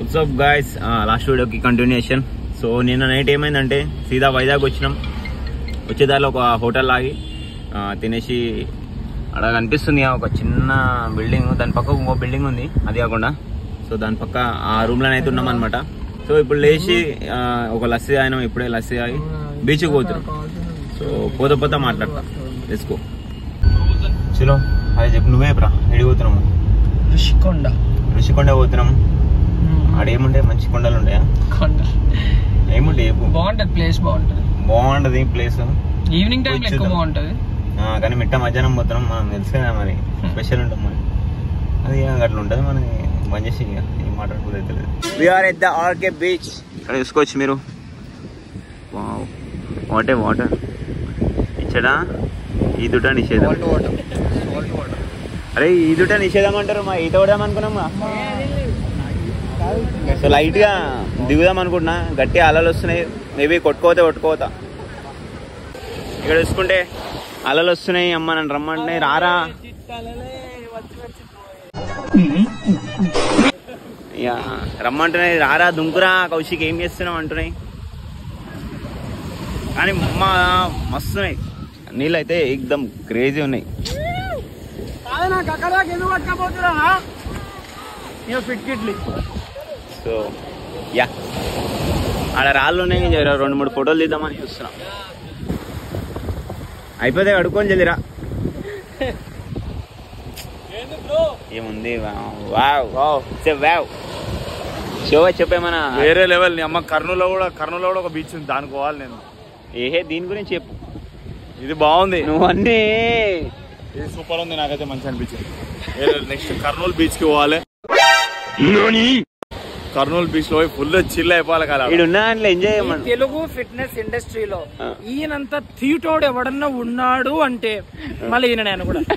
WhatsApp guys last వీడియోకి continuation so నిన్న night ఏమైందంటే సీదా వైజాగ్ వచ్చినాం వచ్చేదారిలో ఒక హోటల్ ఆగి ఆ, తినేసి అక్కడ కనిపిస్తుంది ఆ ఒక చిన్న బిల్డింగ్ దాని పక్క ఇంకో బిల్డింగ్ ఉంది అది కాకుండా సో దాని పక్క ఆ రూమ్లో అయితే ఉన్నాం అనమాట సో ఇప్పుడు లేచి ఆ, ఒక లస్సీ ఆయన ఇప్పుడే లస్సీ ఆగి బీచ్కి పోతున్నాం సో పోత పోతా మాట్లాడతాం తెచ్చుకో చలో అది చెప్పు నువ్వే బ్రా ఎడిపోతున్నాము ఋషికొండ ఋషికొండ పోతున్నాం ఆడేముంటాయి మంచి కొండలు ఉంటాయా కొండ ఏముంటాయి చెప్పు బాగుంటది ప్లేస్ బాగుంటది బాగుంటది ప్లేస్ ఈవినింగ్ టైం ఎక్కువ చూద్దాం. బాగుంటది కానీ మిట్ట మధ్యాహ్నం పోతున్నాం మనం తెలుసు కదా మరి స్పెషల్ ఉంటాం మరి అది ఇక అట్లా ఉంటుంది మనకి బంద్ చేసి ఇక ఏం మాట్లాడుకోలేదు we are at the RK beach ఇక్కడ చూసుకోవచ్చు మీరు వాటర్ వాటర్ ఇచ్చడా ఈ దుట నిషేధం సాల్ట్ వాటర్ సాల్ట్ వాటర్ అరే ఈ దుట నిషేధం అంటారు మా ఈత కొడదాం అనుకున్నామా సో లైట్ గా దిగుదాం అనుకుంటున్నా గట్టి అలలు వస్తున్నాయి మేబీ కొట్టుకోతే కొట్టుకోతా ఇక్కడ చూసుకుంటే అలలు వస్తున్నాయి అమ్మ నన్ను రమ్మంటే రారా ఇక రమ్మంటున్నాయి రారా దుంకురా కౌశిక్ ఏం చేస్తున్నావు అంటున్నాయి కానీ మా మస్తున్నాయి నీళ్ళు అయితే ఎక్దమ్ క్రేజీ ఉన్నాయి సో యా ఆడ రాళ్ళు ఉన్నాయి జర రెండు మూడు ఫోటోలు తీద్దామని చూస్తున్నాం అయిపోతే అడుక్కొని చెల్లిరా ఏముంది వావ్ వావ్ వావ్ షో చెప్పేమన్నా వేరే లెవెల్ నీ అమ్మ కర్నూలులో కూడా కర్నూలులో కూడా ఒక బీచ్ ఉంది దానికి పోవాలి నేను ఏహే దీని గురించి చెప్పు ఇది బాగుంది నువ్వు అన్నీ ఇది సూపర్ ఉంది నాకైతే మంచి అనిపించింది నెక్స్ట్ కర్నూలు బీచ్ కి పోవాలి కర్నూలు బీచ్ లో ఫుల్ చిల్ అయిపోవాలి కదా వీడు ఉన్న దాంట్లో ఎంజాయ్ ఈ చేయమని తెలుగు ఫిట్నెస్ ఇండస్ట్రీలో ఆ. ఈయనంత తీటోడు ఎవడన్నా ఉన్నాడు అంటే మళ్ళీ ఈయన నేను కూడా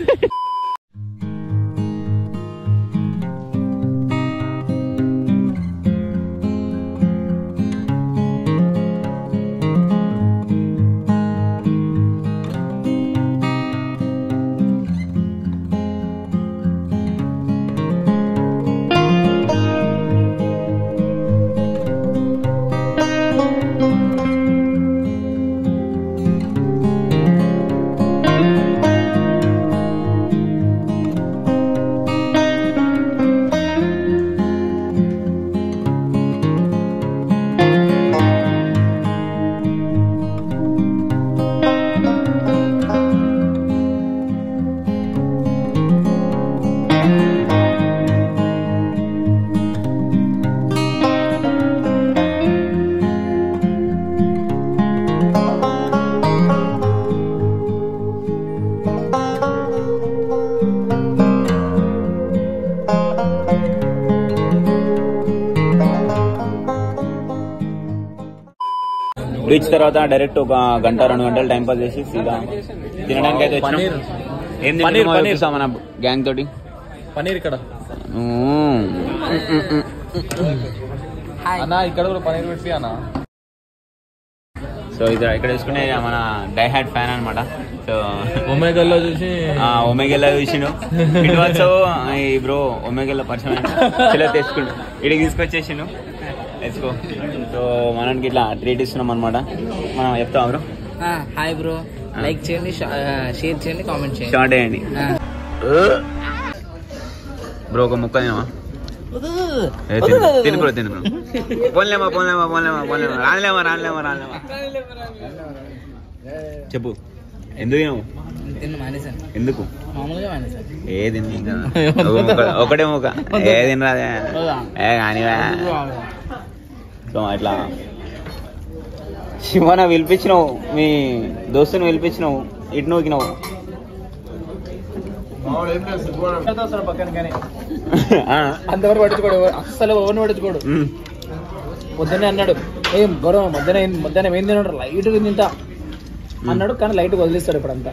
బీచ్ తర్వాత డైరెక్ట్ ఒక గంట రెండు గంటలు టైం పాస్ చేసి సీదా తినడానికి అయితే వచ్చినాం పన్నీర్. ఏం పన్నీర్, తింటున్నామో పన్నీర్. చూపిస్తాం మన గ్యాంగ్ తోటి పనీర్ ఇక్కడ మ్మ్. అన్న ఇక్కడ కూడా పనీర్ పెట్టి అన్న సో ఇది ఇక్కడ చూసుకునే మన డై హ్యాడ్ ఫ్యాన్ అనమాట సో ఒమేగల్లో చూసి ఒమేగల్లా చూసిండు ఇటు వచ్చావు ఈ బ్రో ఒమేగల్లా పరిచయం చిల్ల తెచ్చుకుండు ఇడికి తీసుకొచ్చేసిండు తెచ్చుకో సో మనకి ఇట్లా ట్రీట్ ఇస్తున్నాం అనమాట మనం చెప్తాం బ్రో హాయ్ బ్రో లైక్ చేయండి షేర్ చేయండి కామెంట్ చేయండి షార్ట్ వేయండి బ్రో ఒక ముక్క తినవా ఏ, తిను తిను బ్రో తిను బ్రో పోన్లేమా పోన్లేమా పోన్లేమా పోన్లేమా రానిలేమా రానిలేమా రానిలేమా చెప్పు ఎందుకు తినవు తిన్న మానేశాను ఎందుకు మామూలుగా మానేశాను ఏ తిను ఇంకా. ఒక ముక్క, ఒకటే ముక్క ఏ తినరాదే ఏ కానివా సో అట్లా శివన పిలిపించినావు మీ దోస్తుని పిలిపించినావు ఇటు నూకినావు ఆ, అంతవరకు పట్టించుకోడు అస్సలు ఓన్ పట్టించుకోడు ఉమ్. పొద్దున్నే అన్నాడు ఏం గౌరవం మధ్యాహ్నం మధ్యాహ్నం ఏం తిన్నాడు లైట్ తింటా అన్నాడు కానీ లైట్ వదిలేస్తాడు ఇప్పుడు అంతా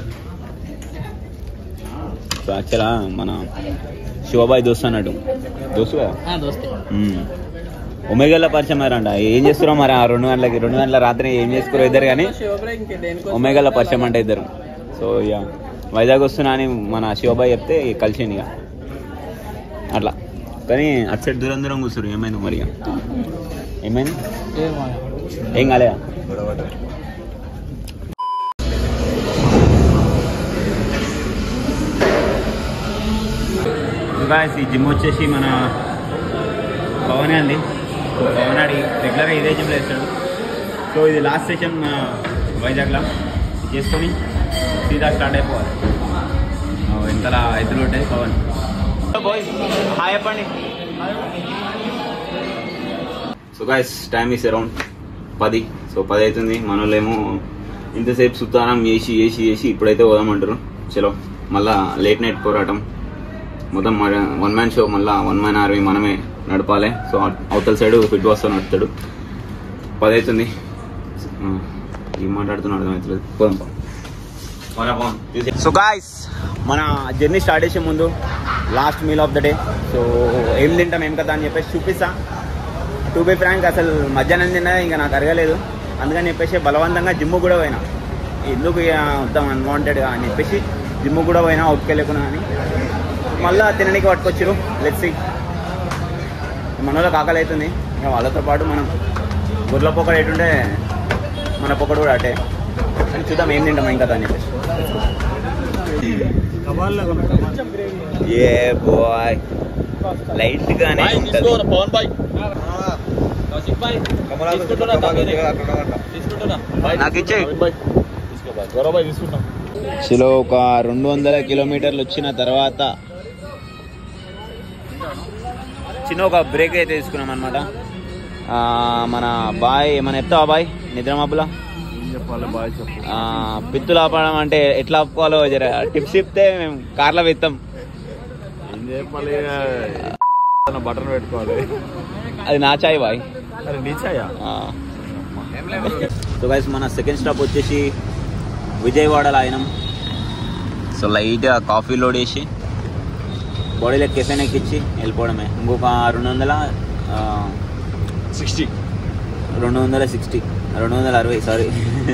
సో యాక్చువల్గా మన శివబాయ్ దోస్తు అన్నట్టు దోస్తు కదా దోస్తే ఉమ్. ఒమేగల్లా పరిచయం అయ్యారంట ఏం చేస్తున్నావు మరి ఆ రెండు గంటలకి రెండు గంటల రాత్రి ఏం చేసుకురో ఇద్దరు కానీ ఒమేగల్లా పరిచయం అంటే ఇద్దరు సో ఇక వైజాగ్ వస్తున్నా అని మన శివబాయ్ చెప్తే కలిసింది ఇక అట్లా కానీ అటు సైడ్ దూరం దూరం కూర్చోరు ఏమైంది మరి ఇక? ఏమైంది ఏమో. ఏం కాలేదా ఇంకా ఈ జిమ్ వచ్చేసి మన పవనే అండి సో పవన్ అడి రెగ్యులర్గా ఇదే జిమ్లో వేస్తాడు సో ఇది లాస్ట్ సెషన్ మన వైజాగ్లో చేసుకొని సీదా స్టార్ట్ అయిపోవాలి ఆ, ఇంతలా ఎదురు ఉంటాయి పవన్ బాయ్స్ హాయ్ చెప్పండి so guys time is around పది సో పది అవుతుంది మన వాళ్ళేమో ఇంతసేపు సుతానం చేసి చేసి చేసి ఇప్పుడైతే పోదామంటారు చలో మళ్ళా లేట్ నైట్ పోరాటం మొత్తం వన్ మ్యాన్ షో మళ్ళా వన్ మ్యాన్ ఆర్మీ మనమే నడపాలి సో అవతల సైడ్ ఫిట్ బాస్ నడుపుతాడు పది అవుతుంది ఆ, ఏం మాట్లాడుతున్నాడు అర్థమవుతలేదు పోదాం సో గాయస్ మన జర్నీ స్టార్ట్ చేసే ముందు last meal of the day so ఏం తింటాం ఏం కదా అని చెప్పేసి చూపిస్తా టు బి ఫ్రాంక్ అసలు మధ్యాహ్నం తిన్నా ఇంకా నాకు అరగలేదు అందుకని చెప్పేసి బలవంతంగా జిమ్ కూడా పోయినా ఎందుకు ఇక మొత్తం అన్వాంటెడ్గా అని చెప్పేసి జిమ్ కూడా పోయినా అవుట్కి వెళ్ళకున్నా అని మళ్ళీ తినడానికి పట్టుకొచ్చారు లెట్సి మన వాళ్ళకి ఆకలి అవుతుంది ఇక వాళ్ళతో పాటు మనం గుర్ల పొక్కడు ఎటుంటే మన పొక్కడు కూడా అటే అని చూద్దాం ఏం తింటాం ఇంకా అని చెప్పేసి ఏ బాయ్ లైట్ గానే ఉంటది పవన్ బాయ్ నాకు ఇచ్చే గౌరవ్ తీసుకుంటాం చలో ఒక రెండు వందల కిలోమీటర్లు వచ్చిన తర్వాత చిన్న ఒక బ్రేక్ అయితే తీసుకున్నాం అనమాట మన బాయ్ ఏమైనా చెప్తావా బాయ్ నిద్ర మబ్బులా ఏం చెప్పాలి బాయ్ చెప్పు ఆ, పిత్తులు ఆపడం అంటే ఎట్లా ఆపుకోవాలో జర టిప్స్ చెప్తే మేము కార్లో వెళ్తాం ఏం చెప్పాలి బటన్ పెట్టుకోవాలి అది నా చాయ్ బాయ్ అరే నీచాయా సో గైస్ మన సెకండ్ స్టాప్ వచ్చేసి విజయవాడలో అయినాం సో లైట్గా కాఫీ లోడ్ వేసి బాడీలో కెఫెన్ ఎక్కించి వెళ్ళిపోవడమే ఇంకొక రెండు వందల ఆ, సిక్స్టీ రెండు వందల సిక్స్టీ రెండు వందల అరవై సారీ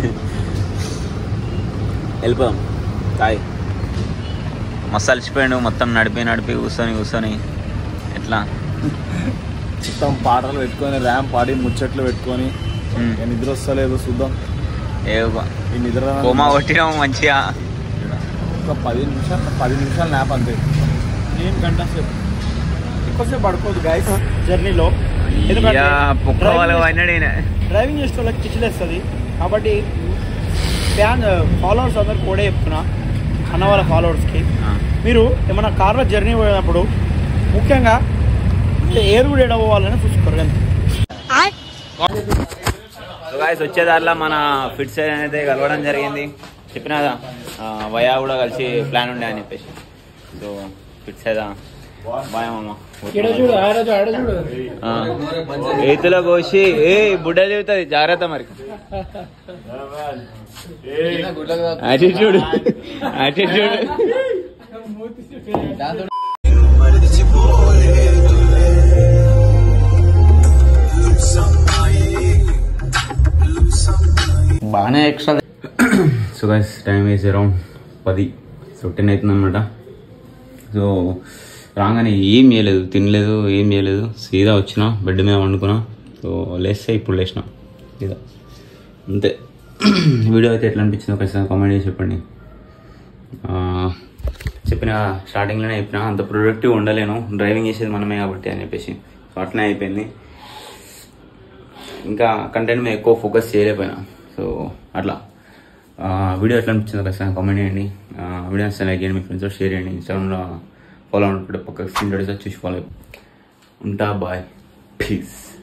వెళ్ళిపోదాం కాయ్ మస్తు అలసిపోయాడు మొత్తం నడిపి నడిపి కూర్చొని కూర్చొని ఎట్లా మొత్తం పాటలు పెట్టుకొని ర్యాంప్ పాడి ముచ్చట్లు పెట్టుకొని ఉమ్. ఇక నిద్ర వస్తలేదు చూద్దాం ఏ ఈ నిద్ర కోమా కొట్టినాం మంచిగా ఒక పది నిమిషాలు పది నిమిషాలు ల్యాప్ అంతే నేను గంట సేపు ఎక్కువసేపు పడుకోదు గాయస్ జర్నీలో ఎందుకంటే ఇయ్యా, పొక్క వాళ్ళ అన్నాడు ఈయన. డ్రైవింగ్ చేసే వాళ్ళకి చిచ్చిలేస్తుంది కాబట్టి ఫ్యాన్ ఫాలోవర్స్ అందరు కూడా చెప్తున్నా అన్న వాళ్ళ ఫాలోవర్స్కి ఆ. మీరు ఏమైనా కార్లో జర్నీ పోయినప్పుడు ముఖ్యంగా ఎయిర్ కూడా ఎడవ్వాలని చూసుకోరు అంతే సో గాయస్ వచ్చే దారిలో మన ఫిట్ సైడ్ అనేది కలవడం జరిగింది చెప్పినా కదా, ఆ, వయా కూడా కలిసి ప్లాన్ ఉండే అని చెప్పేసి సో ఫిట్ సైడ్ బాయ్ మామ చూడు ఆడ చూడు ఆడ చూడు ఆ. ఏతులో కోసి ఏ బుడ్డ చెబుతుంది జాగ్రత్త మరి యాటిట్యూడ్ యాటిట్యూడ్ బాగానే extra so guys time is around పది సో టెన్ అవుతుంది అనమాట సో రాగానే ఏం చేయలేదు తినలేదు ఏం చేయలేదు సీదా వచ్చిన బెడ్ మీద వండుకున్నా సో లేస్తే ఇప్పుడు లేచిన సీదా అంతే వీడియో అయితే ఎట్లా అనిపించిందో ఖచ్చితంగా కామెంట్ చేసి చెప్పండి ఆ, చెప్పిన స్టార్టింగ్లోనే చెప్పిన అంత ప్రొడక్టివ్ ఉండలేను డ్రైవింగ్ చేసేది మనమే కాబట్టి అని చెప్పేసి సో అట్లనే అయిపోయింది ఇంకా కంటెంట్ మీద ఎక్కువ ఫోకస్ చేయలేకపోయినా సో అట్లా ఆ, వీడియో ఎట్లా అనిపించిందో ఖచ్చితంగా కామెంట్ చేయండి ఆ, వీడియో నచ్చితే లైక్ చేయండి మీ ఫ్రెండ్స్తో షేర్ చేయండి ఇన్స్టాగ్రామ్లో ఫాలో అనుకుంటే పక్క స్క్రీన్ చూసి ఫాలో ఉంటా బాయ్ పీస్